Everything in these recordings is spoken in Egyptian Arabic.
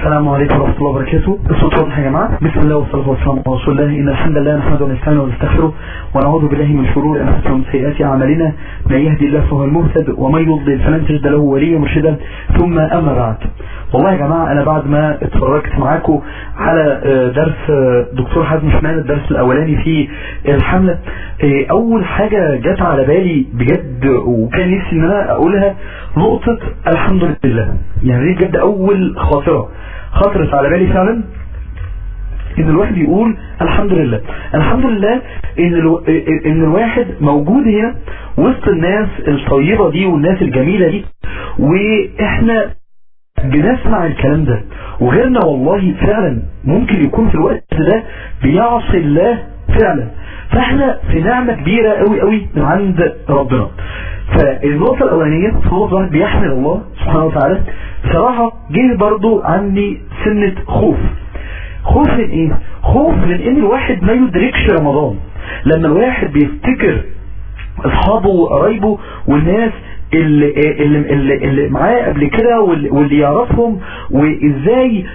السلام عليكم ورحمة الله وبركاته الصوت واضح يا جماعة بسم الله والصلاة والسلام على رسول الله إن الحمد لله نحمده ونستعينه ونستغفره ونعوذ بالله من شرور أنفسنا ومن سيئات أعمالنا من يهدي الله فهو المهتد ومن يضلل فلن تجد له وليا مرشدا ثم أما بعد والله يا جماعة أنا بعد ما اتفرجت معاكم على درس دكتور حازم شمال الدرس الأولاني في الحملة أول حاجة جت على بالي بجد وكان نفسي إن أنا أقولها نقطة الحمد لله يعني دي بجد أول خاطرة خطرت على بالي فعلا ان الواحد يقول الحمد لله الحمد لله ان, الو... إن الواحد موجود هنا وسط الناس الطيبة دي والناس الجميلة دي واحنا بنسمع الكلام ده وغيرنا والله فعلا ممكن يكون في الوقت ده بيعصي الله فعلا فاحنا في نعمة كبيرة قوي قوي من عند ربنا فالنقطة الأولانية نقطة واحد بيحمل الله سبحانه وتعالى بصراحة جه برضو عني سنة خوف خوف من ايه خوف من ان الواحد ما يدركش رمضان لما الواحد بيفتكر اصحابه وقرايبه والناس اللي, اللي, اللي, اللي معاه قبل كده واللي يعرفهم وازاي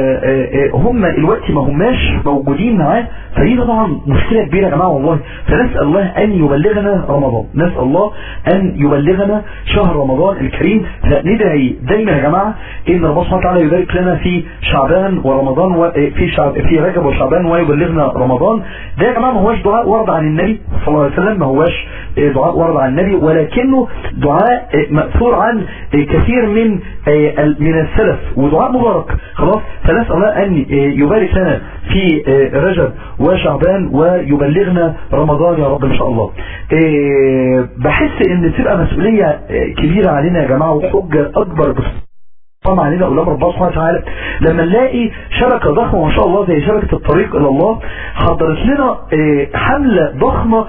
هم الوقت ما هماش موجودين معاه فدي طبعا مشكلة كبيرة يا جماعة والله فنسأل الله ان يبلغنا رمضان نسأل الله ان يبلغنا شهر رمضان الكريم فندعي دايما يا جماعة ان ربنا سبحانه وتعالى يبارك لنا في شعبان ورمضان وفي شعب في رجب وشعبان ويبلغنا رمضان ده يا جماعة ما هوش دعاء ورد عن النبي صلى الله عليه وسلم ما هوش دعاء ورد عن النبي ولكنه دعاء مأثور عن كثير من من السلف ودعاء مبارك خلاص فنسأل الله أن يبارك لنا في رجب وشعبان ويبلغنا رمضان يا رب إن شاء الله بحس ان تبقى مسؤولية كبيرة علينا يا جماعة وحجة أكبر طبعا علينا قدام ربنا سبحانه وتعالى لما نلاقي شبكة ضخمة ما شاء الله زي شبكة الطريق إلى الله حضرت لنا حملة ضخمة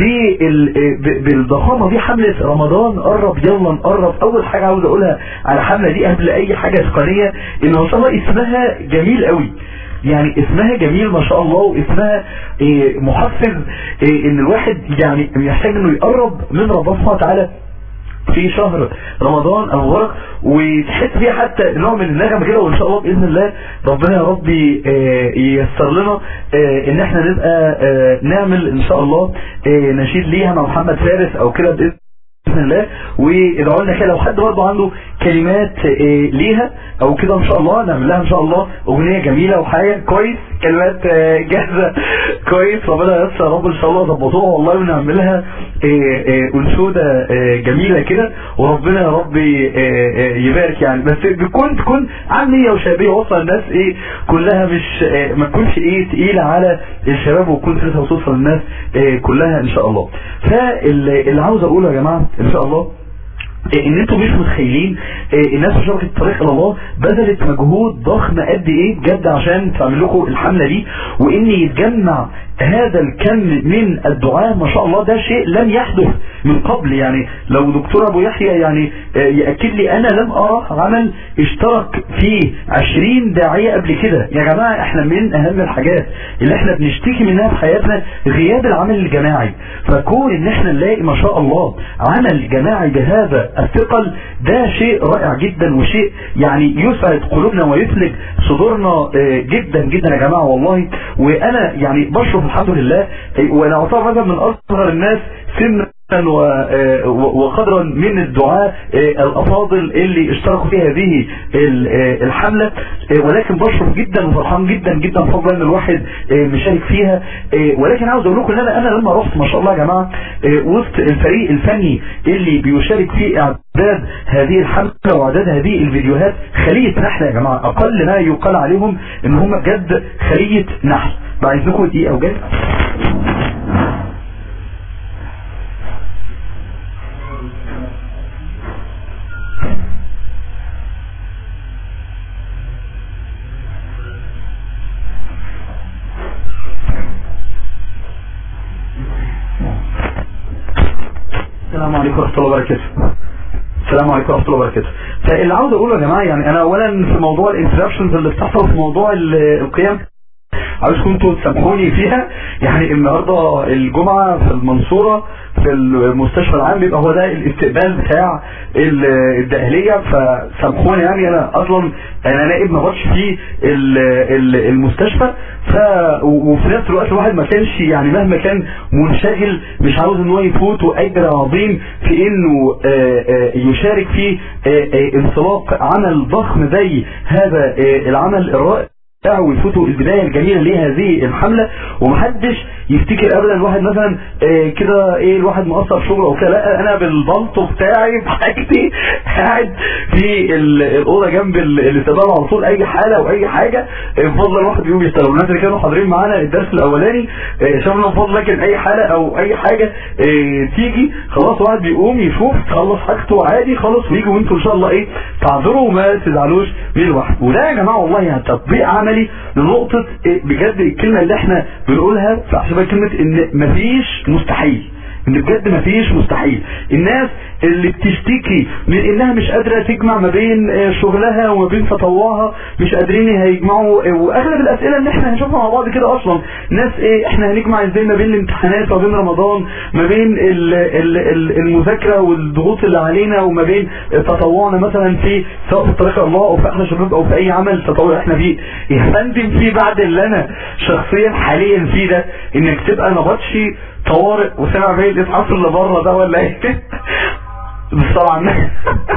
بالضخامة دي حملة رمضان قرب يلا نقرب أول حاجة عاوز أقولها على الحملة دي قبل أي حاجة تقنية إن ما شاء الله اسمها جميل قوي يعني اسمها جميل ما شاء الله واسمها إيه محفز إيه ان الواحد يعني يحتاج انه يقرب من ربنا سبحانه وتعالى في شهر رمضان المبارك وتحس فيها حتى نوع من النغمة كده وان شاء الله باذن الله ربنا يا رب ييسر لنا ان احنا نبقى نعمل ان شاء الله نشيد ليها مع محمد فارس او كده باذن باذن الله وادعوا لنا كده لو حد برضه عنده كلمات ليها او كده ان شاء الله نعمل لها ان شاء الله اغنيه جميله وحاجه كويس كلمات جاهزه كويس ربنا ييسر رب ان شاء الله ظبطوها والله ونعملها انشوده جميله كده وربنا يا رب يبارك يعني بس بتكون تكون عاميه وشبابيه وصل الناس ايه كلها مش ما تكونش ايه تقيله على الشباب وتكون فكرتها توصل للناس كلها ان شاء الله فاللي عاوز اقوله يا جماعه ان شاء الله ان انتوا مش متخيلين الناس في شبكه الطريق الى الله بذلت مجهود ضخم قد ايه بجد عشان تعمل لكم الحمله دي وان يتجمع هذا الكم من الدعاء ما شاء الله ده شيء لم يحدث من قبل يعني لو دكتور ابو يحيى يعني يأكد لي انا لم ارى عمل اشترك فيه 20 داعية قبل كده يا جماعة احنا من اهم الحاجات اللي احنا بنشتكي منها في حياتنا غياب العمل الجماعي فكون ان احنا نلاقي ما شاء الله عمل جماعي بهذا الثقل ده شيء رائع جدا وشيء يعني يسعد قلوبنا ويثلج صدورنا جدا جدا يا جماعة والله وانا يعني بشرف الحمد لله وانا اعتبر هذا من اصغر الناس سنا وقدرا من الدعاء الافاضل اللي اشتركوا في هذه الحملة ولكن بشرف جدا وفرحان جدا جدا فضلا ان الواحد مشارك فيها ولكن عاوز اقول لكم ان انا انا لما رحت ما شاء الله يا جماعة وسط الفريق الفني اللي بيشارك في اعداد هذه الحملة واعداد هذه الفيديوهات خلية نحل يا جماعة اقل ما يقال عليهم ان هم بجد خلية نحل بعد لكم دقيقة وجاي السلام عليكم ورحمة الله وبركاته السلام عليكم ورحمة الله وبركاته فاللي عاوز اقوله يا جماعة يعني انا اولا في موضوع الانترابشنز اللي بتحصل في موضوع القيام عاوزكم انتوا تسامحوني فيها يعني النهارده الجمعه في المنصوره في المستشفى العام بيبقى هو ده الاستقبال بتاع ال- الدقهليه فسامحوني يعني انا اصلا انا نائب ما بقعدش في ال- ال- المستشفى ف و- وفي نفس الوقت الواحد ما كانش يعني مهما كان منشغل مش عاوز ان هو يفوته اجر عظيم في انه آه، آه، يشارك في آه، آه، انطلاق عمل ضخم زي هذا آه، العمل الرائع ويفوتوا البداية الجميلة لهذه الحملة ومحدش يفتكر ابدا الواحد مثلا آه، كده ايه الواحد مقصر في شغله او كده لا انا بالبلطو بتاعي بحاجتي قاعد في ال- الاوضه جنب ال- الاستقبال على طول اي حاله او اي حاجه آه، بفضل الواحد يقوم يشتغل والناس اللي كانوا حاضرين معانا الدرس الاولاني آه، شافنا بفضل لكن اي حاله او اي حاجه آه، تيجي خلاص واحد بيقوم يشوف خلص حاجته عادي خلاص ويجوا وانتوا ان شاء الله ايه تعذروا وما تزعلوش من الواحد وده يا جماعه والله يعني تطبيق عملي لنقطه إيه بجد الكلمه اللي احنا بنقولها في احسبها كلمه ان مفيش مستحيل ان بجد مفيش مستحيل الناس اللي بتشتكي من انها مش قادرة تجمع ما بين آه، شغلها وما بين تطوعها مش قادرين هيجمعوا آه، واغلب الاسئلة اللي احنا هنشوفها مع بعض كده اصلا ناس ايه احنا هنجمع ازاي ما بين الامتحانات وما بين رمضان ما بين ال ال ال المذاكرة والضغوط اللي علينا وما بين تطوعنا مثلا في سواء في طريق الله او في احنا شباب او في اي عمل تطوعي احنا فيه يا فندم في بعد اللي انا شخصيا حاليا فيه ده انك تبقى نبطشي طوارئ وسامع باقي الاسعاف اللي بره ده ولا ايه بالصلاة على النبي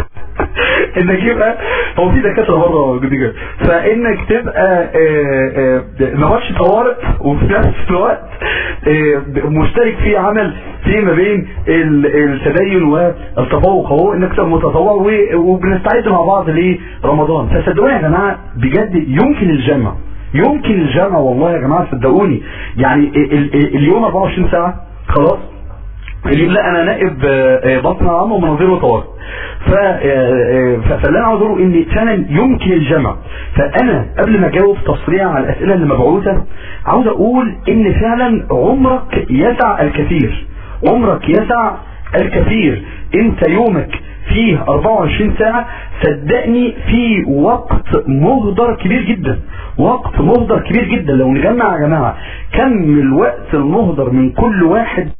انك يبقى هو في دكاتره بره جديده فانك تبقى آه، آه، ما هوش طوارئ وفي نفس الوقت آه، مشترك في عمل في ما بين ال- التدين والتفوق هو انك تبقى متطوع و- وبنستعد مع بعض لرمضان فصدقوني يا جماعه بجد يمكن الجمع يمكن الجمع والله يا جماعه صدقوني يعني ال- ال- اليوم 24 ساعه خلاص يقول لا انا نائب آه، آه، بطن عام ومناظير وطوارئ ف- آه، آه، ف- فاللي انا عاوز اقوله ان فعلا يمكن الجمع فانا قبل ما اجاوب تصريع على الاسئله اللي مبعوثه عاوز اقول ان فعلا عمرك يسع الكثير عمرك يسع الكثير انت يومك فيه 24 ساعة صدقني في وقت مهدر كبير جدا وقت مهدر كبير جدا لو نجمع يا جماعة كم الوقت المهدر من كل واحد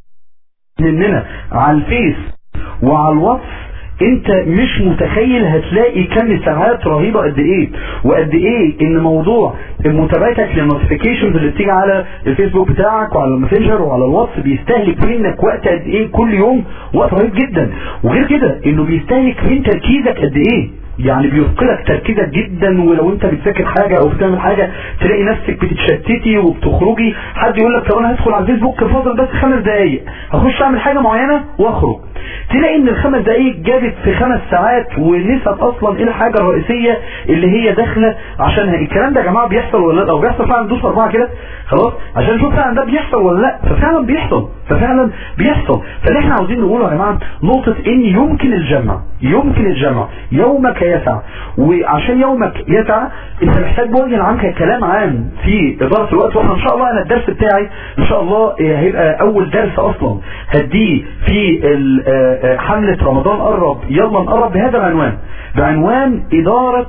مننا على الفيس وعلى الواتس انت مش متخيل هتلاقي كم ساعات رهيبة قد ايه وقد ايه ان موضوع متابعتك للنوتيفيكيشنز اللي بتيجي على الفيسبوك بتاعك وعلى الماسنجر وعلى الواتس بيستهلك منك وقت قد ايه كل يوم وقت رهيب جدا وغير كده انه بيستهلك من تركيزك قد ايه يعني بيثقلك تركيزك جدا ولو انت بتذاكر حاجة او بتعمل حاجة تلاقي نفسك بتتشتتي وبتخرجي حد يقول لك طب انا هدخل على الفيسبوك فاضل بس خمس دقايق هخش اعمل حاجة معينة واخرج تلاقي ان الخمس دقايق جابت في خمس ساعات ونسب اصلا ايه الحاجة الرئيسية اللي هي داخلة عشانها الكلام ده يا جماعة بيحصل ولا لا لو بيحصل فعلا دوس اربعة كده خلاص عشان نشوف فعلا ده بيحصل ولا لا ففعلا بيحصل ففعلا بيحصل فاللي احنا عاوزين نقوله يا جماعة نقطة ان يمكن الجمع يمكن الجمع يومك يسع وعشان يومك يسع انت محتاج بوجه عام كلام عام في ادارة الوقت واحنا ان شاء الله انا الدرس بتاعي ان شاء الله اه، هيبقى اول درس اصلا هديه في ال- اه، اه، حملة رمضان قرب يلا نقرب بهذا العنوان بعنوان ادارة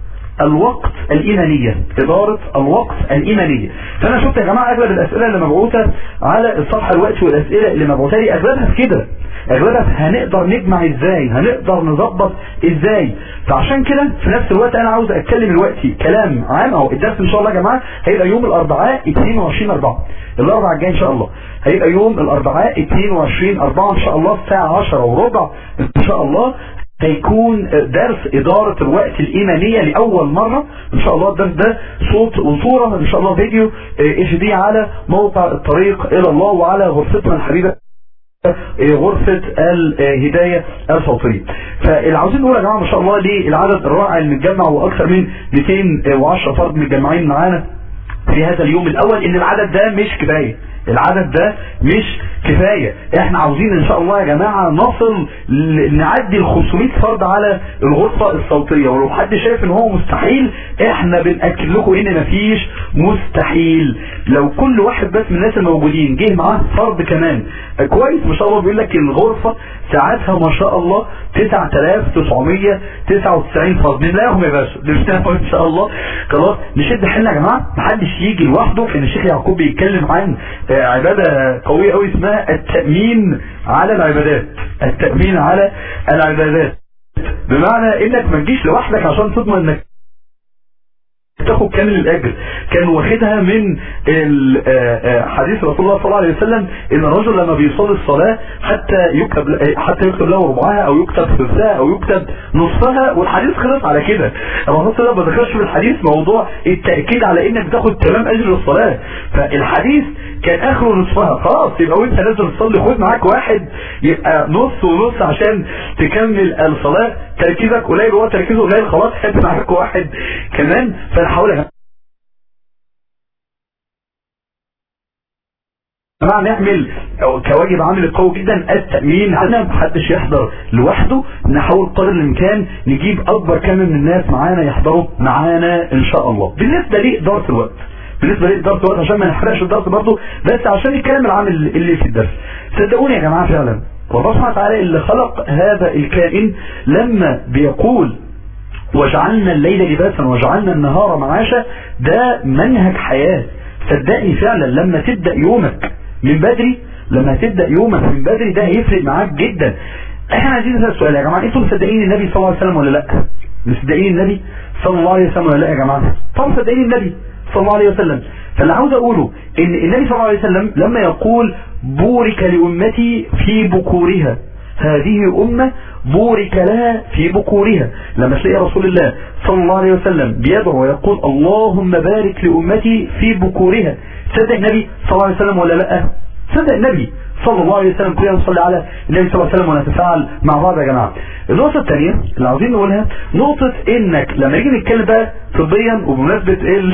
الوقت الإيمانية إدارة الوقت الإيمانية فأنا شفت يا جماعة أغلب الأسئلة اللي مبعوثة على الصفحة الوقت والأسئلة اللي مبعوثة لي أغلبها في كده أغلبها في هنقدر نجمع إزاي هنقدر نظبط إزاي فعشان كده في نفس الوقت أنا عاوز أتكلم دلوقتي كلام عام أو الدرس إن شاء الله يا جماعة هيبقى يوم الأربعاء 22 4 الأربعاء الجاي إن شاء الله هيبقى يوم الأربعاء 22 4 إن شاء الله الساعة 10 وربع إن شاء الله هيكون درس إدارة الوقت الإيمانية لأول مرة إن شاء الله الدرس ده صوت وصورة إن شاء الله فيديو اتش دي على موقع الطريق إلى الله وعلى غرفتنا الحبيبة غرفة الهداية الصوتية فاللي عاوزين نقول يا جماعة ما شاء الله للعدد الرائع اللي متجمع وأكثر من 210 فرد متجمعين معانا في هذا اليوم الأول إن العدد ده مش كفاية العدد ده مش كفاية احنا عاوزين ان شاء الله يا جماعة نصل ل- نعدي ال 500 فرد على الغرفة الصوتية ولو حد شايف ان هو مستحيل احنا بنأكد لكم ان مفيش مستحيل لو كل واحد بس من الناس الموجودين جه معاه فرد كمان كويس ما شاء الله بيقول لك الغرفة ساعتها ما شاء الله 9999 فرد نلاقيهم يا باشا نلاقيهم ان شاء الله خلاص نشد حيلنا يا جماعه محدش يجي لوحده كان الشيخ يعقوب بيتكلم عن آه، عباده قويه قوي اسمها التامين على العبادات التامين على العبادات بمعنى انك ما تجيش لوحدك عشان تضمن انك تاخد كامل الاجر كان واخدها من ال- آه، آه، حديث رسول الله صلى الله عليه وسلم ان الرجل لما بيصلي الصلاه حتى يكتب ل- حتى يكتب له ربعها او يكتب ثلثها او يكتب نصفها والحديث خلص على كده الرسول صلى الله عليه وسلم ما ذكرش في الحديث موضوع التاكيد على انك تاخد تمام اجر الصلاه فالحديث كان اخره نصفها خلاص يبقى وانت نازل تصلي خد معاك واحد يبقى نص ونص عشان تكمل الصلاه تركيزك قليل وهو تركيزه قليل خلاص هات معاك واحد كمان فنحاول يا جماعة نعمل كواجب عمل قوي جدا التأمين على محدش يحضر لوحده نحاول قدر الامكان نجيب اكبر كم من الناس معانا يحضروا معانا ان شاء الله بالنسبة لإدارة الوقت بالنسبة لإدارة الوقت عشان ما نحرقش الدرس برضه بس عشان الكلام العام اللي في الدرس صدقوني يا جماعة فعلا والله سبحانه وتعالى اللي خلق هذا الكائن لما بيقول وجعلنا الليل لباسا وجعلنا النهار معاشا ده منهج حياة صدقني فعلا لما تبدأ يومك من بدري لما تبدأ يومك من بدري ده هيفرق معاك جدا احنا عايزين نسأل سؤال يا جماعة انتوا مصدقين النبي صلى الله عليه وسلم ولا لا مصدقين النبي صلى الله عليه وسلم ولا لا يا جماعة طبعا مصدقين النبي صلى الله عليه وسلم فاللي عاوز اقوله ان النبي صلى الله عليه وسلم لما يقول بورك لأمتي في بكورها هذه أمة بورك لها في بكورها لما تلاقي رسول الله صلى الله عليه وسلم بيدعو ويقول اللهم بارك لأمتي في بكورها صدق النبي صلى الله عليه وسلم ولا لا صدق النبي صلى الله عليه وسلم كلنا نصلي على النبي صلى الله عليه وسلم ونتفاعل مع بعض يا جماعة النقطة الثانية اللي عاوزين نقولها نقطة انك لما نيجي نتكلم بقى طبيا وبمناسبة ال-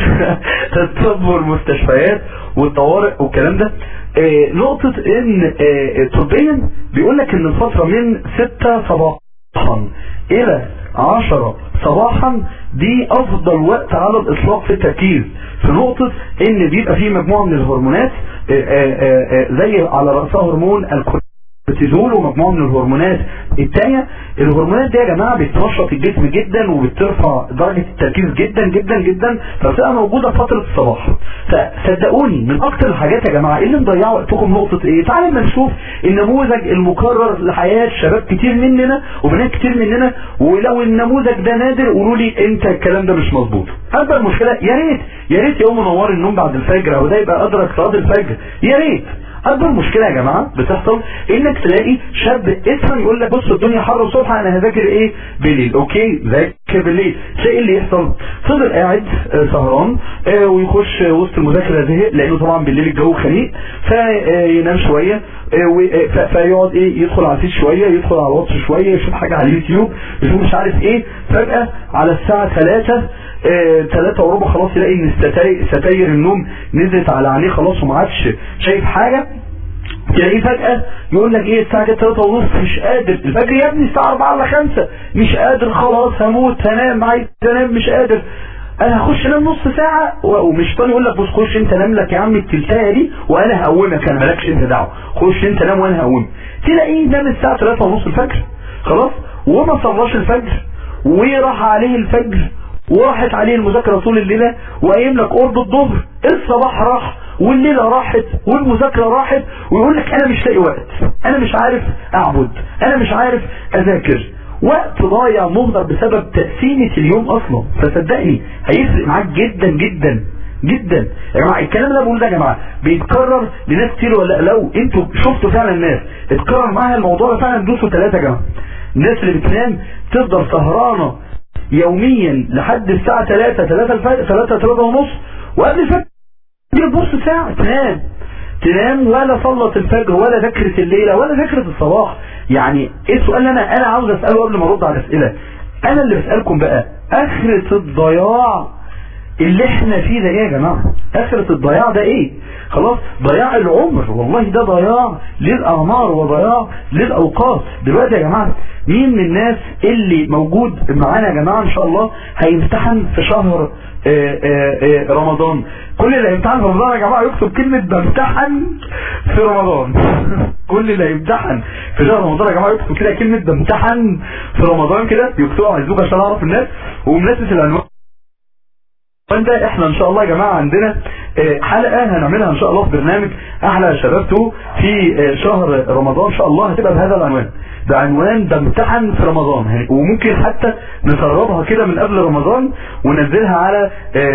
الطب والمستشفيات والطوارئ والكلام ده آه، نقطة ان آه، طبيا بيقول لك ان الفترة من 6 صباحا الى 10 صباحا دي افضل وقت على الاطلاق في التركيز في نقطة ان بيبقى فيه مجموعة من الهرمونات آه، آه، آه، زي على رأسها هرمون الكورتيزول ومجموعة من الهرمونات التانية الهرمونات دي يا جماعة بتنشط الجسم جدا وبترفع درجة التركيز جدا جدا جدا فبتبقى موجودة فترة الصباح فصدقوني من اكتر الحاجات يا جماعة اللي مضيعة وقتكم نقطة ايه تعالوا لما نشوف النموذج المكرر لحياة شباب كتير مننا وبنات كتير مننا ولو النموذج ده نادر قولوا لي انت الكلام ده مش مظبوط اكبر مشكلة يا ريت يا ريت يوم منور النوم بعد الفجر او ده يبقى ادرك صلاة الفجر يا ريت اكبر مشكله يا جماعه بتحصل انك تلاقي شاب اسهل يقول لك بص الدنيا حر الصبح انا هذاكر ايه بالليل اوكي ذاكر بالليل تلاقي اللي يحصل فضل قاعد آه، سهران آه، ويخش وسط المذاكره زهق لانه طبعا بالليل الجو خنيق فينام شويه آه، و- آه، ف- فيقعد ايه يدخل على الفيس شويه يدخل على الواتس شويه يشوف حاجه على اليوتيوب يشوف مش عارف ايه فجاه على الساعه 3 ثلاثة وربع خلاص يلاقي ان الستاير ستاير النوم نزلت على عينيه خلاص وما عادش شايف حاجة تلاقيه فجأة يقول لك ايه الساعة كده 3 ونص مش قادر الفجر يا ابني الساعة 4 ولا 5 مش قادر خلاص هموت هنام عايز انام مش قادر انا هخش انام نص ساعة و- ومش طالع يقول لك بص خش انت نام لك يا عم التلتاية دي وانا هقومك انا مالكش انت دعوة خش انت نام وانا هقومك تلاقيه نام الساعة 3 ونص الفجر خلاص وما صلاش الفجر وراح عليه الفجر وراحت عليه المذاكرة طول الليلة وقايم لك قرب الظهر الصباح راح والليلة راحت والمذاكرة راحت ويقول لك انا مش لاقي وقت انا مش عارف اعبد انا مش عارف اذاكر وقت ضايع مهدر بسبب تقسيمة اليوم اصلا فصدقني هيفرق معاك جدا جدا جدا يا جماعه الكلام اللي أنا بقوله ده يا جماعه بيتكرر لناس كتير ولا لو انتوا شفتوا فعلا الناس اتكرر معاها الموضوع ده فعلا دوسوا ثلاثه يا جماعه الناس اللي بتنام تفضل سهرانه يوميا لحد الساعه 3 3 الفجر 3 3 ونص وقبل الفجر بص ساعه تنام تنام ولا صلت الفجر ولا ذكرت الليله ولا ذكرت الصباح يعني ايه السؤال اللي انا انا عاوز اساله قبل ما ارد على الاسئله انا اللي بسالكم بقى اخره الضياع اللي احنا فيه ده ايه يا جماعة اخرة الضياع ده ايه خلاص ضياع العمر والله ده ضياع للاعمار وضياع للاوقات دلوقتي يا جماعة مين من الناس اللي موجود معانا يا جماعة ان شاء الله هيمتحن في شهر آآ آآ رمضان كل اللي هيمتحن في رمضان يا جماعة يكتب كلمة بمتحن في رمضان كل اللي هيمتحن في شهر رمضان يا جماعة يكتب كده كلمة بمتحن في رمضان كده يكتبوها على الزوج عشان اعرف الناس وبمناسبة العنوان ده احنا ان شاء الله يا جماعة عندنا حلقة هنعملها ان شاء الله في برنامج احلى شبابته في شهر رمضان ان شاء الله هتبقى بهذا العنوان بعنوان بامتحن في رمضان وممكن حتى نسربها كده من قبل رمضان وننزلها على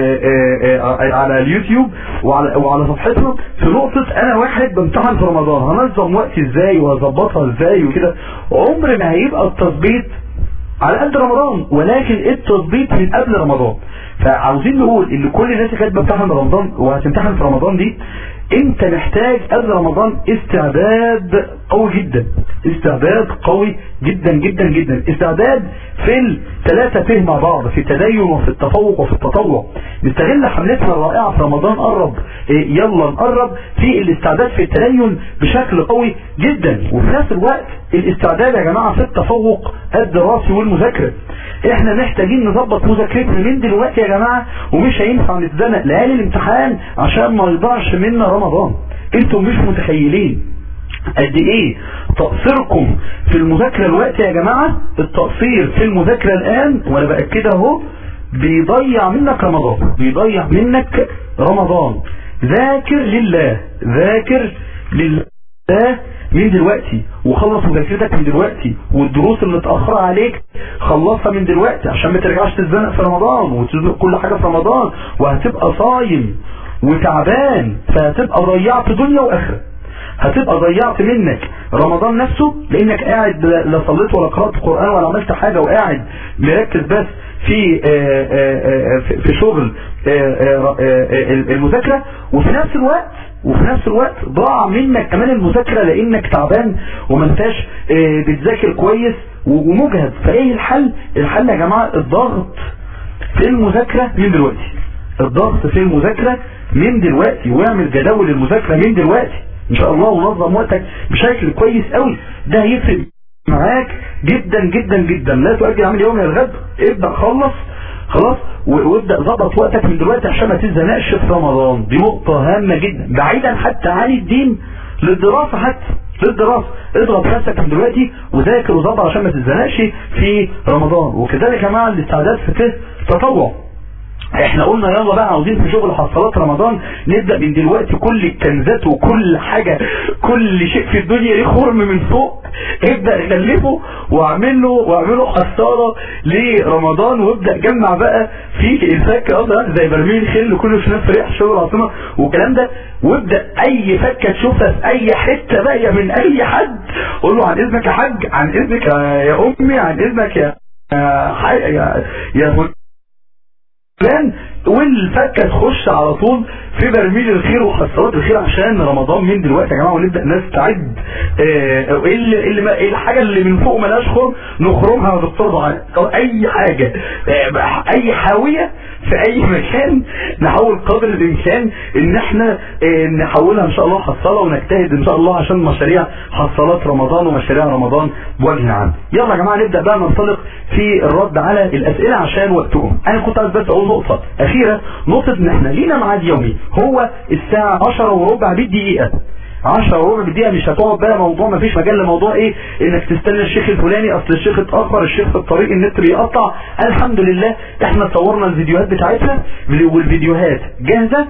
على اليوتيوب وعلى, وعلى صفحتنا في نقطة انا واحد بامتحن في رمضان هنظم وقتي ازاي وهظبطها ازاي وكده عمر ما هيبقى التظبيط على قد رمضان ولكن التظبيط من قبل رمضان فعاوزين نقول ان كل الناس اللي كانت بتمتحن رمضان وهتمتحن في رمضان دي انت محتاج قبل رمضان استعداد قوي جدا استعداد قوي جدا جدا جدا استعداد في الثلاثة فهم مع بعض في التدين وفي التفوق وفي التطوع نستغل حملتنا الرائعة في رمضان قرب إيه يلا نقرب في الاستعداد في التدين بشكل قوي جدا وفي نفس الوقت الاستعداد يا جماعة في التفوق الدراسي والمذاكرة احنا محتاجين نظبط مذاكرتنا من دلوقتي يا جماعة ومش هينفع نتزنق ليالي الامتحان عشان ما يضيعش منا رمضان انتم مش متخيلين قد ايه تقصيركم في المذاكرة الوقت يا جماعة التقصير في المذاكرة الان وانا باكدها اهو بيضيع منك رمضان بيضيع منك رمضان ذاكر لله ذاكر لله من دلوقتي وخلص مذاكرتك من دلوقتي والدروس اللي اتأخر عليك خلصها من دلوقتي عشان ما ترجعش تتزنق في رمضان وتزنق كل حاجة في رمضان وهتبقى صايم وتعبان فهتبقى ضيعت دنيا واخره هتبقى ضيعت منك رمضان نفسه لانك قاعد لا صليت ولا قرأت قرآن ولا عملت حاجة وقاعد مركز بس في آآ آآ في شغل آآ المذاكرة وفي نفس الوقت وفي نفس الوقت ضاع منك كمان المذاكرة لانك تعبان وما انتش بتذاكر كويس ومجهد فايه الحل الحل يا جماعة الضغط في المذاكرة من دلوقتي الضغط في المذاكرة من دلوقتي واعمل جداول المذاكرة من دلوقتي ان شاء الله ونظم وقتك بشكل كويس قوي ده هيفرق معاك جدا جدا جدا لا تؤجل عمل يوم الغد ابدأ خلص خلاص وابدأ ظبط وقتك من دلوقتي عشان ما تتزنقش في رمضان دي نقطة هامة جدا بعيدا حتى عن الدين للدراسة حتى للدراسة اضغط نفسك من دلوقتي وذاكر وظبط عشان ما تتزنقش في رمضان وكذلك يا جماعه الاستعداد في تطوع احنا قلنا يلا بقى عاوزين في شغل حصالات رمضان نبدأ من دلوقتي كل الكنزات وكل حاجة كل شيء في الدنيا ليه خرم من فوق ابدأ غلفه واعمله واعمله حصالة لرمضان وابدأ جمع بقى في الفكة اصلا زي برميل خل كله في نفس ريح شغل عاصمة والكلام ده وابدأ اي فكة تشوفها في اي حتة باقية من اي حد قول له عن اذنك يا حاج عن اذنك يا امي عن اذنك يا يا يا, يا فلان والفكه تخش على طول في برميل الخير وحصالات الخير عشان رمضان من دلوقتي يا جماعه ونبدا نستعد آه اللي اللي الحاجه اللي من فوق ملهاش خرم نخرمها يا دكتور ضعيف اي حاجه آه اي حاويه في اي مكان نحاول قدر الامكان ان احنا آه نحولها ان شاء الله حصاله ونجتهد ان شاء الله عشان مشاريع حصالات رمضان ومشاريع رمضان بوجه عام يلا يا جماعه نبدا بقى ننطلق في الرد على الاسئله عشان وقتهم انا كنت عايز بس اقول نقطه اخيره نقطه ان احنا لينا ميعاد يومي هو الساعه 10 وربع بالدقيقه 10 وربع بالدقيقه مش هتقعد بقى موضوع ما فيش مجال لموضوع ايه انك تستنى الشيخ الفلاني اصل الشيخ اتاخر الشيخ في الطريق النت بيقطع الحمد لله احنا صورنا الفيديوهات بتاعتها والفيديوهات جاهزه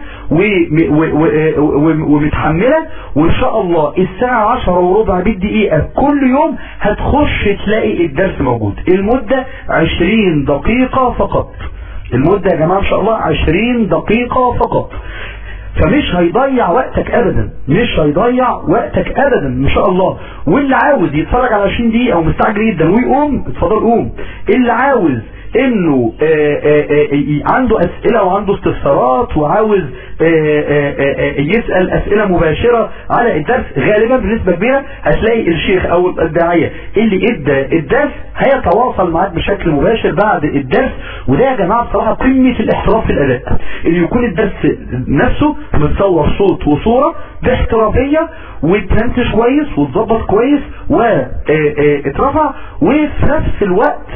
ومتحمله وان شاء الله الساعه 10 وربع بالدقيقه كل يوم هتخش تلاقي الدرس موجود المده 20 دقيقه فقط المدة يا جماعة ان شاء الله 20 دقيقة فقط فمش هيضيع وقتك ابدا مش هيضيع وقتك ابدا ان شاء الله واللي عاوز يتفرج على 20 دقيقة ومستعجل جدا ويقوم اتفضل قوم اللي عاوز انه آه، آه، آه، عنده اسئلة وعنده استفسارات وعاوز آه، آه، آه، يسأل اسئلة مباشرة على الدرس غالبا بنسبة كبيرة هتلاقي الشيخ او الداعية اللي ادى الدرس هيتواصل معاك بشكل مباشر بعد الدرس وده يا جماعة بصراحة قمة الاحتراف في الاداء ان يكون الدرس نفسه متصور صوت وصورة باحترافية وتنتج كويس وتظبط كويس واترفع وفي نفس الوقت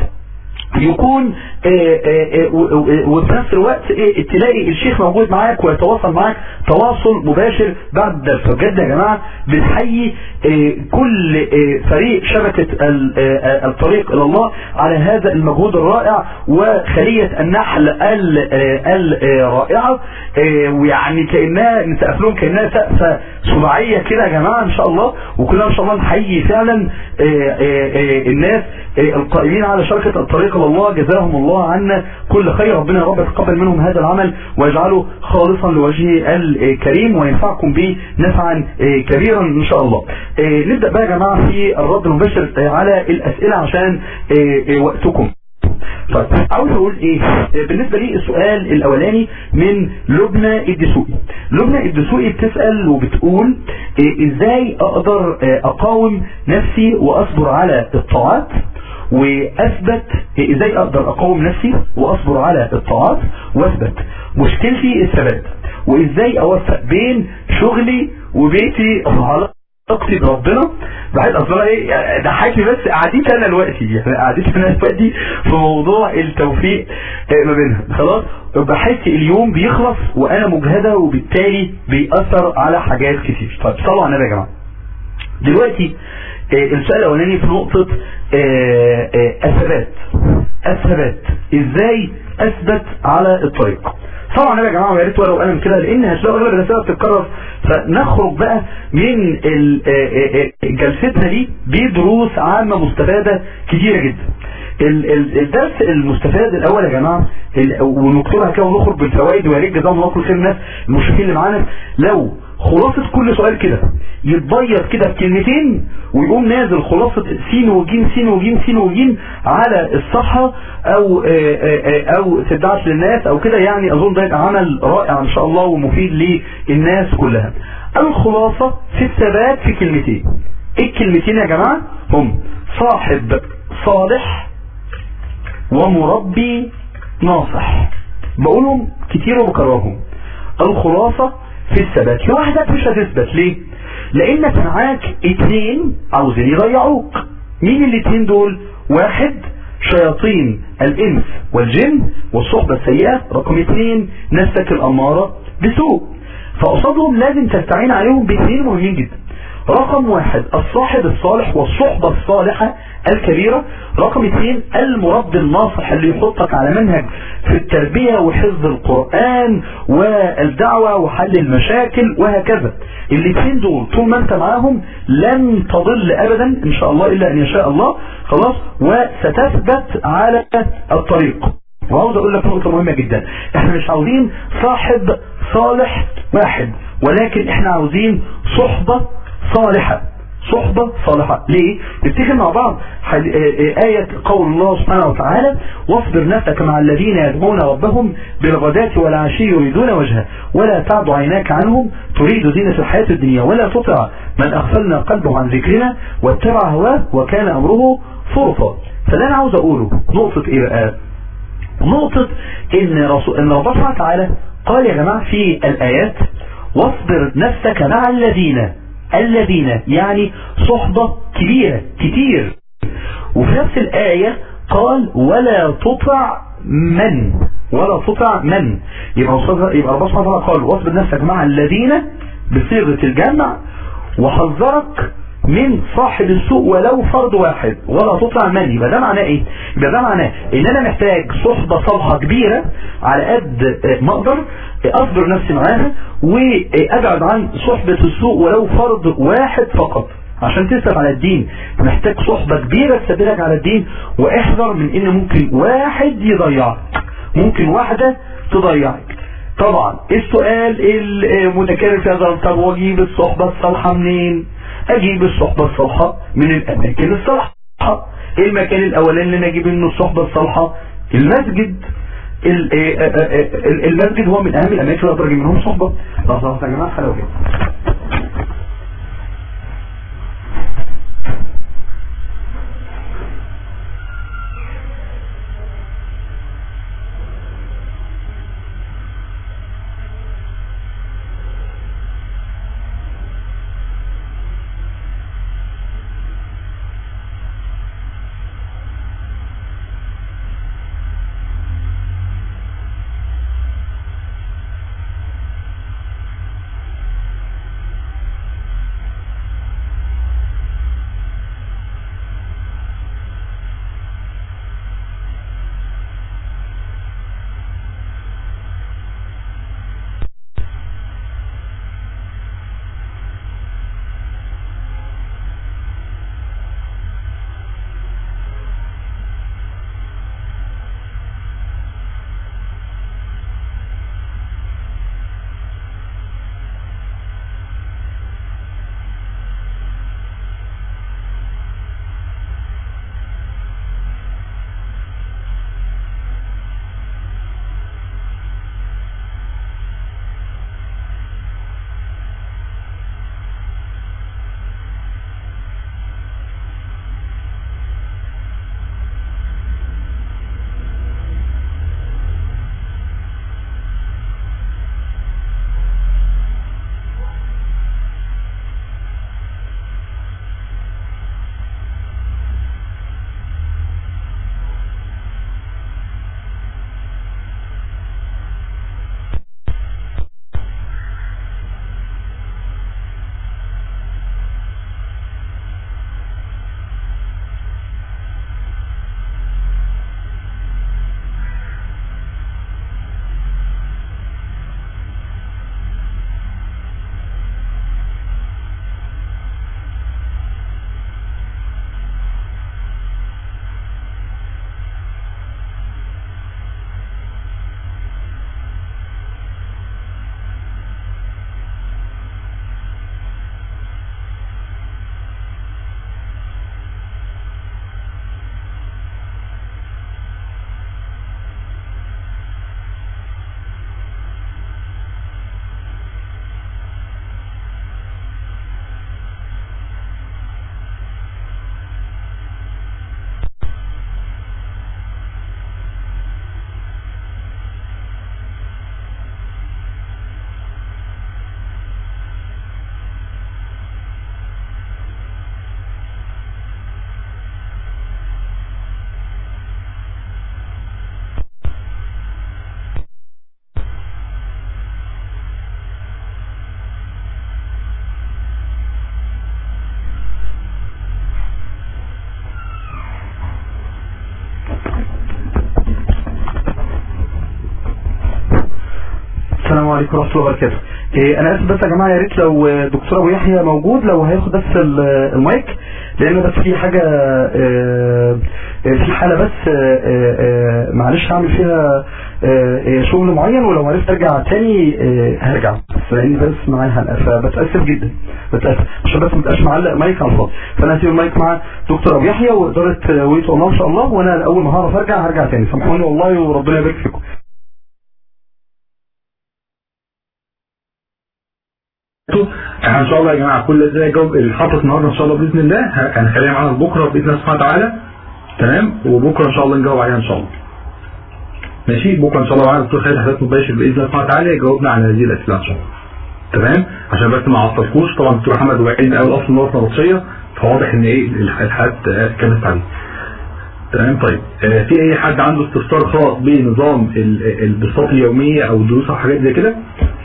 يكون آه، آه، آه، و- و- وفي نفس الوقت آه، تلاقي الشيخ موجود معاك ويتواصل معاك تواصل مباشر بعد الدرس بجد يا جماعة بنحيي آه، كل آه، فريق شبكة ال- آه، الطريق إلى الله على هذا المجهود الرائع وخلية النحل ال- آه، الرائعة آه، ويعني كأنها نسقف لهم كأنها سقفة سباعية كده يا جماعة إن شاء الله وكلنا إن شاء الله نحيي فعلا آه، آه، آه، الناس آه، القائمين على شركة الطريق إلى الله جزاهم الله عنا كل خير ربنا يا رب يتقبل منهم هذا العمل ويجعله خالصا لوجهه الكريم وينفعكم به نفعا آه، كبيرا إن شاء الله آه، نبدأ بقى يا جماعة في الرد المباشر آه، على الأسئلة عشان آه، آه، وقتكم طيب عاوز اقول ايه آه، بالنسبة لي السؤال الاولاني من لبنى الدسوقي لبنى الدسوقي بتسأل وبتقول آه، ازاي اقدر آه، اقاوم نفسي واصبر على الطاعات واثبت آه، ازاي اقدر اقاوم نفسي واصبر على الطاعات واثبت مشكلتي الثبات وازاي اوفق بين شغلي وبيتي على علاقتي بربنا بعد اصلا ايه ضحكني بس قعدتي انا دلوقتي يعني قعدتي انا دلوقتي في موضوع التوفيق آه، ما بينها خلاص بحس اليوم بيخلص وانا مجهده وبالتالي بيأثر على حاجات كتير طيب صلوا على النبي يا جماعه دلوقتي آه، السؤال الاولاني في نقطة آه، آه، الثبات الثبات ازاي اثبت على الطريق طبعا يا جماعه ويا ريت ورقه وقلم كده لان هتلاقوا اغلب الاسئله بتتكرر فنخرج بقى من ال- آه، آه، آه، جلستنا دي بدروس عامه مستفاده كتيره جدا ال- ال- الدرس المستفاد الاول يا جماعه ال- ونكتبها كده ونخرج بالفوائد ويا ريت جزاهم الله كل خير الناس المشرفين اللي معانا لو خلاصة كل سؤال كده يتبيض كده بكلمتين ويقوم نازل خلاصة سين وجيم سين وجيم سين وجيم على الصفحة او آه، آه، آه، او تدعش للناس او كده يعني اظن ده يبقى عمل رائع ان شاء الله ومفيد للناس كلها الخلاصة في الثبات في كلمتين ايه الكلمتين يا جماعة هم صاحب صالح ومربي ناصح بقولهم كتير وبكررهم الخلاصة في الثبات لوحدك مش هتثبت ليه لانك معاك اتنين عاوزين يضيعوك مين الاتنين دول واحد شياطين الانس والجن والصحبة السيئة رقم اتنين نفسك الامارة بسوء فقصادهم لازم تستعين عليهم باثنين مهمين جدا رقم واحد الصاحب الصالح والصحبة الصالحة الكبيرة رقم اثنين المربي الناصح اللي يحطك على منهج في التربية وحفظ القرآن والدعوة وحل المشاكل وهكذا الاثنين دول طول ما انت معاهم لن تضل ابدا ان شاء الله الا ان يشاء الله خلاص وستثبت على الطريق وعاوز اقول لك نقطة مهمة جدا احنا مش عاوزين صاحب صالح واحد ولكن احنا عاوزين صحبة صالحة صحبة صالحة ليه؟ نفتكر مع بعض حد... آه، آية قول الله سبحانه وتعالى واصبر نفسك مع الذين يدعون ربهم بالغداة والعشي يريدون وجهه ولا تعد عيناك عنهم تريد زينة الحياة الدنيا ولا تطع من أغفلنا قلبه عن ذكرنا واتبع هواه وكان أمره فرطا فاللي أنا عاوز أقوله نقطة إيه بقى؟ نقطة ان رسول ان ربنا سبحانه وتعالى قال يا جماعة في الآيات واصبر نفسك مع الذين الذين يعني صحبة كبيرة كتير وفي نفس الآية قال ولا تطع من ولا تطع من يبقى رسول- يبقى ربنا سبحانه وتعالى قال واصبر نفسك مع الذين بصيغة الجمع وحذرك من صاحب السوء ولو فرد واحد ولا تطلع من يبقى ده معناه ايه يبقى ده معناه ان انا محتاج صحبة صالحة كبيرة على قد آه، ما اقدر آه، اصبر نفسي معاها وابعد عن صحبة السوء ولو فرد واحد فقط عشان تثبت على الدين محتاج صحبة كبيرة تثبتك على الدين واحذر من ان ممكن واحد يضيعك ممكن واحدة تضيعك طبعا السؤال المتكرر في هذا الأمر، طب واجيب الصحبة الصالحة منين اجيب الصحبة الصالحة من الاماكن الصالحة المكان الاولاني اللي انا اجيب منه الصحبة الصالحة المسجد ال- آه، آه، آه، المسجد هو من اهم الاماكن اللي اقدر اجيب منهم صحبه لحظه واحدة يا جماعه حلوه كده السلام عليكم ورحمه الله وبركاته إيه انا اسف بس يا جماعه يا ريت لو آه، دكتور ابو يحيى موجود لو هياخد بس ال- المايك لان بس في حاجه آه، آه، في حاله بس آه، آه، آه، معلش هعمل فيها آه، آه، شغل معين ولو عرفت ارجع تاني آه، هرجع بس لاني بس معايا حلقه فبتاسف جدا بتاسف عشان بس ما تبقاش معلق مايك على الفاضي فانا هسيب المايك مع دكتور ابو يحيى واداره آه، ويت الله ان شاء الله وانا اول ما هعرف ارجع هرجع تاني سامحوني والله وربنا يبارك فيكم احنا ان شاء الله يا جماعه كل الاسئله جاوب الحلقه النهارده ان شاء الله باذن الله ه- هنخليها معانا بكره باذن الله سبحانه وتعالى تمام وبكره ان شاء الله نجاوب عليها ان شاء الله ماشي بكره ان شاء الله معانا الدكتور خالد حساب مباشر باذن الله سبحانه وتعالى يجاوبنا على هذه الاسئله ان شاء الله تمام عشان بس ما اعطلكوش طبعا الدكتور محمد وعيد قوي اصلا نقطه نبطشيه فواضح ان ايه الح- الحالات آه، كانت عليه تمام طيب آه، في اي حد عنده استفسار خاص بنظام ال- البساط اليوميه او الدروس او حاجات زي كده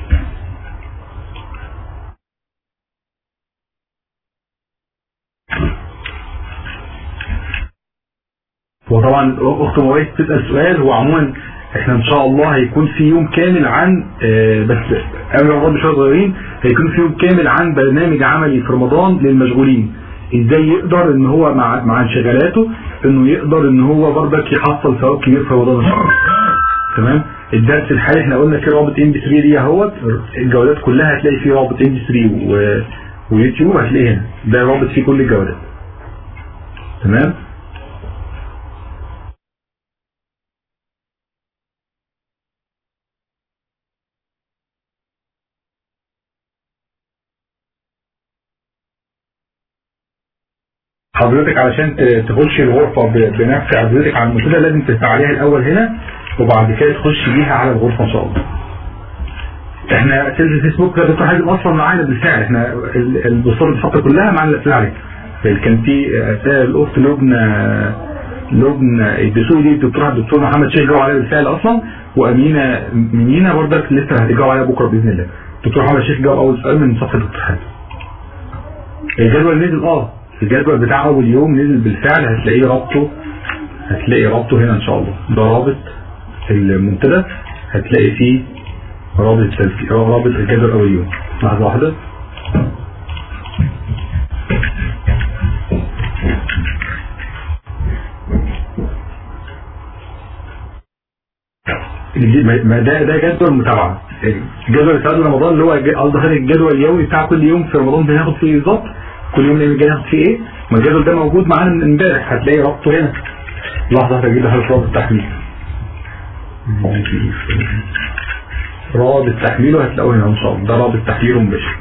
هو طبعا اخت مواد تسال سؤال هو عموما احنا ان شاء الله هيكون في يوم كامل عن آه، بس قبل رمضان بشويه صغيرين هيكون في يوم كامل عن برنامج عملي في رمضان للمشغولين ازاي يقدر ان هو مع مع انشغالاته انه يقدر ان هو برضك يحصل ثواب كبير في رمضان ان شاء الله تمام الدرس الحالي احنا قلنا في رابط ام بي 3 دي اهوت الجولات كلها هتلاقي فيه رابط ام بي 3 و... ويوتيوب هتلاقيه هنا ده رابط فيه كل الجولات تمام حضرتك علشان ت- تخش الغرفة ب- بنفس حضرتك على المنتدى لازم تفعليها الأول هنا وبعد كده تخش بيها على الغرفة إن شاء الله. احنا سيلز الفيسبوك ده دكتور حازم اصلا معانا بالفعل احنا ال- البوستات الفتره كلها معانا الاسئله عليه كان في اسئله الاخت لبنى لبنى الدسوقي دي الدكتور الدكتور محمد شيخ جاوب عليها بالفعل اصلا وامينه مينا برضك لسه هتجاوب عليها بكره باذن الله الدكتور محمد شيخ جاوب اول سؤال من صفحه الدكتور حازم الجدول نزل اه الجدول بتاع اول يوم نزل بالفعل هتلاقيه رابطه هتلاقي رابطه هنا ان شاء الله ده رابط المنتدى هتلاقي فيه رابط تلك... رابط الجدول اول يوم لحظه واحده دي- ما ما ده ده جدول متابعه الجدول بتاع رمضان اللي هو ج- قصدي حضرتك الجدول اليومي بتاع كل يوم في رمضان بناخد فيه إيه بالظبط كل يوم الجاي ناخد فيه ايه ما الجدول ده موجود معانا من امبارح هتلاقي رابطه هنا لحظه واحده اجيب لحضرتك رابط التحميل رابط تحميله هتلاقوه هنا ان شاء الله ده رابط تحميله مباشر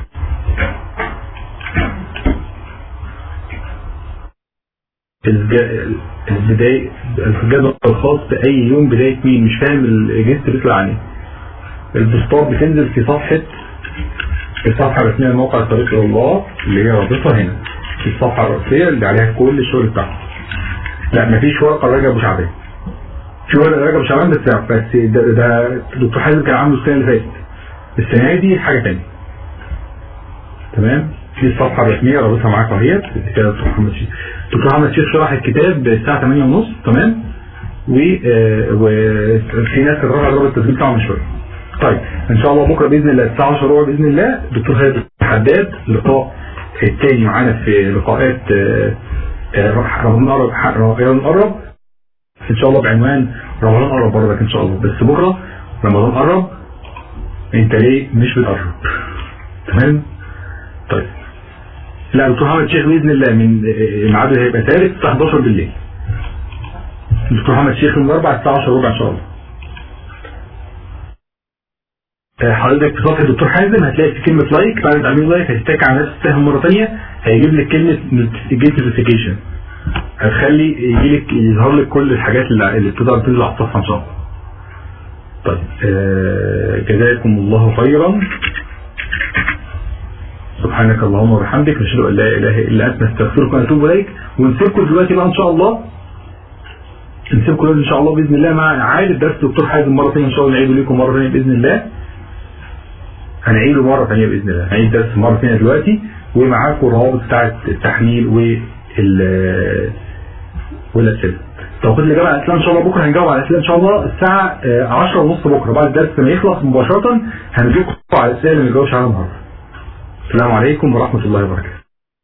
الج- البداية الجدول الخاص بأي يوم بداية مين مش فاهم الجست بيطلع عليه البوستات بتنزل في صفحة الصفحة الرسمية لموقع طريق إلى الله اللي هي رابطها هنا في الصفحة الرئيسية اللي عليها كل الشغل بتاعها لا مفيش ورقة رجب أبو شعبان في ورقة رجب أبو شعبان بس بس ده, ده دكتور حازم كان عامله السنة اللي فاتت السنة دي حاجة تانية تمام في الصفحة الرسمية رابطها معاك اهيت كده دكتور محمد شيخ دكتور محمد شيخ شرح الكتاب الساعة 8:30 تمام و آه، وفي ناس كانت رافعة رابط التسجيل بتاعه من شوية طيب ان شاء الله بكره باذن الله الساعه 10 ربع باذن الله دكتور خالد حداد لقاء التاني معانا في لقاءات آه، آه، رمضان قرب رمضان قرب ان شاء الله بعنوان رمضان قرب برضك ان شاء الله بس بكره رمضان قرب انت ليه مش بتقرب تمام طيب لا دكتور محمد شيخ باذن الله من آه، ميعاده هيبقى ثالث الساعه 11 بالليل دكتور محمد شيخ من الاربع الساعه 10 ربع ان شاء الله آه، حضرتك في صفحه الدكتور حازم هتلاقي في كلمه لايك بعد ما تعمل لايك هتتك على نفس السهم مره ثانيه هيجيب لك كلمه جيت نوتيفيكيشن هتخلي يجي لك يظهر لك كل الحاجات اللي اللي بتقدر تنزل على الصفحه ان شاء الله. طيب آه، جزاكم الله خيرا سبحانك اللهم وبحمدك نشهد ان لا اله الا انت نستغفرك ونتوب اليك ونسيبكم دلوقتي بقى ان شاء الله نسيبكم دلوقتي ان شاء الله باذن الله مع عائد درس دكتور حازم مره ثانيه ان شاء الله نعيده لكم مره ثانيه باذن الله هنعيده مرة ثانية بإذن الله هنعيد درس مرة ثانية دلوقتي ومعاكم الروابط بتاعة التحميل وال والأسئلة توقيت الإجابة على الأسئلة إن شاء الله بكرة هنجاوب على الأسئلة إن شاء الله الساعة 10 ونص بكرة بعد الدرس ما يخلص مباشرة هنجيبكم على الأسئلة اللي ما نجاوبش عليها النهاردة السلام عليكم ورحمة الله وبركاته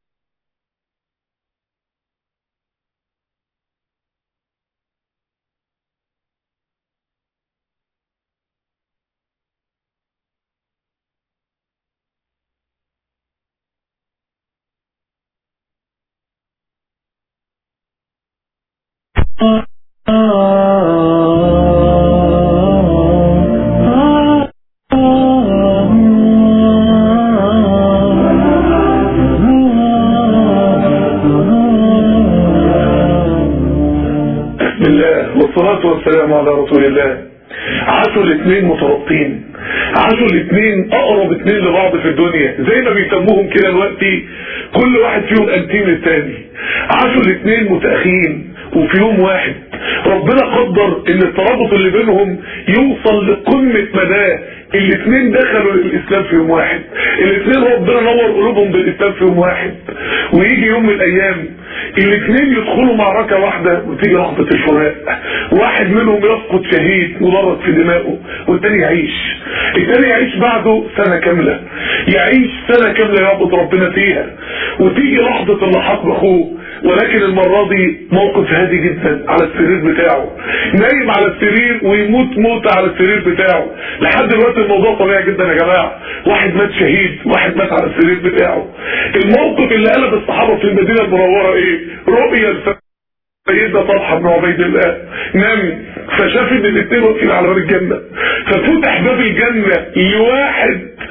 بسم الله والصلاة والسلام على رسول الله عاشوا الاثنين مترابطين عاشوا الاثنين اقرب اثنين لبعض في الدنيا زي ما بيسموهم كده دلوقتي كل واحد فيهم انتيم للتاني عاشوا الاثنين متأخين وفي يوم واحد ربنا قدر ان الترابط اللي بينهم يوصل لقمة مداه الاثنين دخلوا الاسلام في يوم واحد الاثنين ربنا نور قلوبهم بالاسلام في يوم واحد ويجي يوم من الايام الاثنين يدخلوا معركة واحدة وتيجي لحظة الفراق واحد منهم يسقط شهيد مضرب في دماغه والتاني يعيش التاني يعيش بعده سنة كاملة يعيش سنة كاملة يعبد ربنا فيها وتيجي لحظة اللحاق باخوه ولكن المرة دي موقف هادي جدا على السرير بتاعه نايم على السرير ويموت موت على السرير بتاعه لحد دلوقتي الموضوع طبيعي جدا يا جماعة واحد مات شهيد واحد مات على السرير بتاعه الموقف اللي قلب الصحابة في المدينة المنورة ايه رؤية الف... سيدنا طلحة بن عبيد الله نام فشاف ان الاثنين واقفين على باب الجنة ففتح باب الجنة لواحد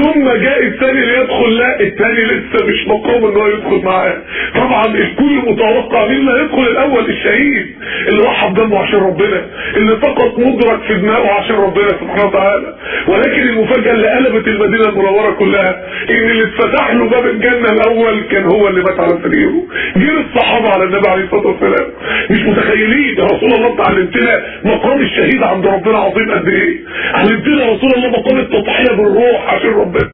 ثم جاء الثاني ليدخل لا الثاني لسه مش مقام ان هو يدخل معاه طبعا الكل متوقع مين اللي هيدخل الاول الشهيد اللي ضحى بدمه عشان ربنا اللي فقط مدرك في دماغه عشان ربنا سبحانه وتعالى ولكن المفاجاه اللي قلبت المدينه المنوره كلها ان اللي اتفتح له باب الجنه الاول كان هو اللي مات على سريره جيل الصحابه على النبي عليه الصلاه والسلام مش متخيلين يا رسول الله انت علمتنا مقام الشهيد عند ربنا عظيم قد ايه علمتنا يا رسول الله مقام التضحيه بالروح عشان ربنا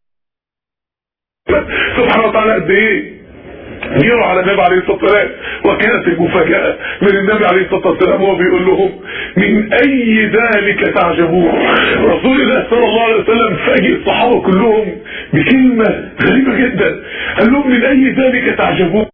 سبحانه وتعالى قد ايه جيروا على النبي عليه الصلاه والسلام وكانت المفاجاه من النبي عليه الصلاه والسلام وهو بيقول لهم من اي ذلك تعجبون رسول الله صلى الله عليه وسلم فاجئ الصحابه كلهم بكلمه غريبه جدا قال لهم من اي ذلك تعجبون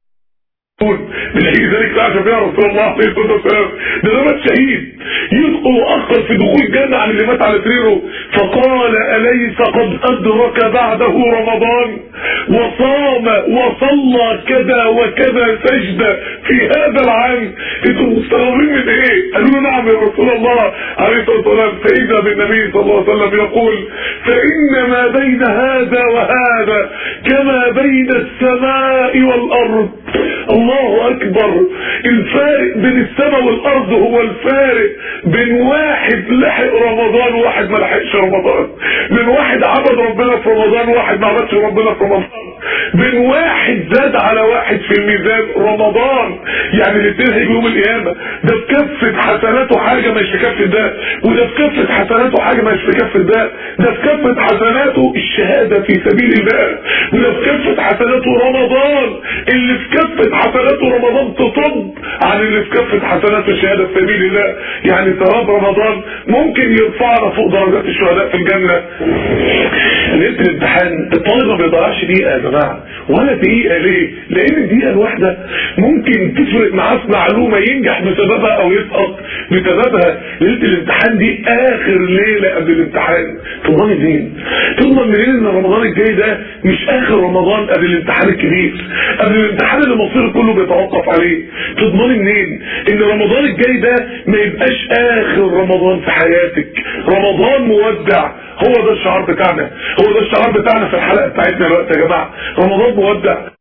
من اي ذلك تعجب يا رسول الله عليه الصلاه والسلام ده ده مات شهيد يدخل واخر في دخول الجنه عن اللي مات على سريره فقال اليس قد ادرك بعده رمضان وصام وصلى كذا وكذا سجده في هذا العام انتوا مستغربين من ايه؟ قالوا له نعم يا رسول الله عليه الصلاه والسلام فاذا بالنبي صلى الله عليه وسلم يقول فان ما بين هذا وهذا كما بين السماء والارض الله اكبر الفارق بين السماء والارض هو الفارق بين واحد لحق رمضان وواحد ما لحقش رمضان بين واحد عبد ربنا في رمضان وواحد ما عبدش ربنا في رمضان بين واحد زاد على واحد في الميزان رمضان يعني الاثنين هيجوا يوم القيامه ده في كفه حسناته حاجه مش في كفه ده وده في كفه حسناته حاجه مش في كفه ده ده في كفه حسناته الشهاده في سبيل الله وده في كفه حسناته رمضان اللي في كفه حسناته رمضان تطب عن اللي في كفه حسناته الشهاده في سبيل الله يعني ثواب رمضان ممكن يرفعنا فوق درجات الشهداء في الجنه ليله الامتحان الطالب ما بيضيعش دقيقه يا جماعه ولا دقيقه ليه؟ لان الدقيقه الواحده ممكن تفرق معاه في معلومه ينجح بسببها او يسقط بسببها ليله الامتحان دي اخر ليله قبل الامتحان تضمن منين؟ تضمن منين ان رمضان الجاي ده مش اخر رمضان قبل الامتحان الكبير قبل الامتحان اللي مصير كله بيتوقف عليه تضمن منين ان رمضان الجاي ده ما يبقاش اخر رمضان في حياتك رمضان مودع هو ده الشعار بتاعنا هو ده الشعار بتاعنا في الحلقه بتاعتنا دلوقتي يا جماعه رمضان مودع